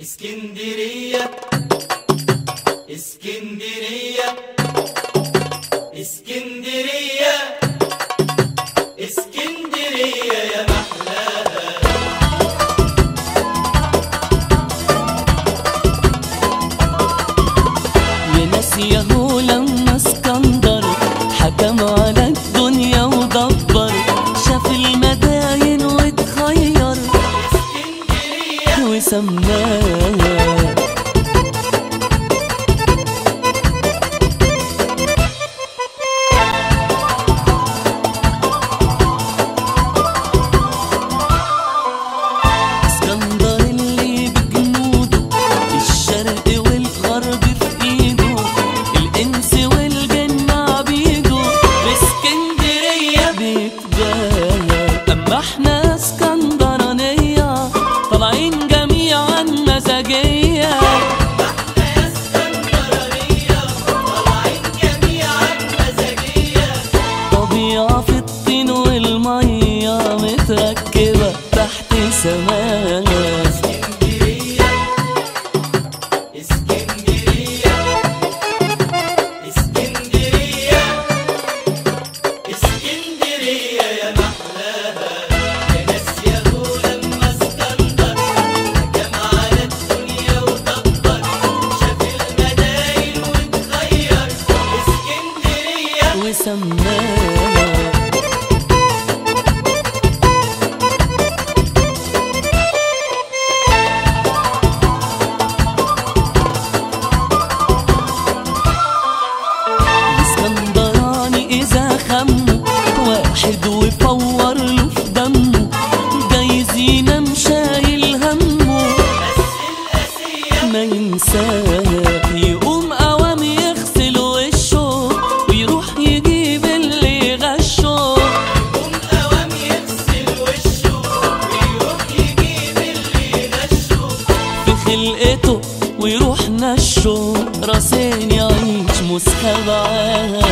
اسكندرية اسكندرية اسكندرية اسكندرية يا محلاها يا ناس ياهو لما اسكندر حكم على الدنيا ودبر شاف المداين واتخير اسكندرية وسماها اسكندر اللي بجنوده الشرق والغرب في ايده الانس والجن عبيده باسكندريه بيتباهى اما احنا اسكندرانيه طالعين جميعا مزاجيه يا اسكندرانية طالعين جميعا مزاجية طبيعة في الطين والمية متركبة تحت سماها اسكندرية اسكندرية اسكندرية اسكندرية يا محلاها يا ناس يا هو لما اسكندر حكم على الدنيا ودبر شاف المداين واتغير اسكندرية وسماها اسكندراني اذا خمه واحد وفور له في دمه جايز ينام شايل همه بس القاسية ما ينساها يقوم قوام يغسل وشه ويروح يجيب اللي غشه قوم قوام يغسل وشه ويروح يجيب اللي غشه في خلقته ويروح نشه راسين يعيش مسخة معاها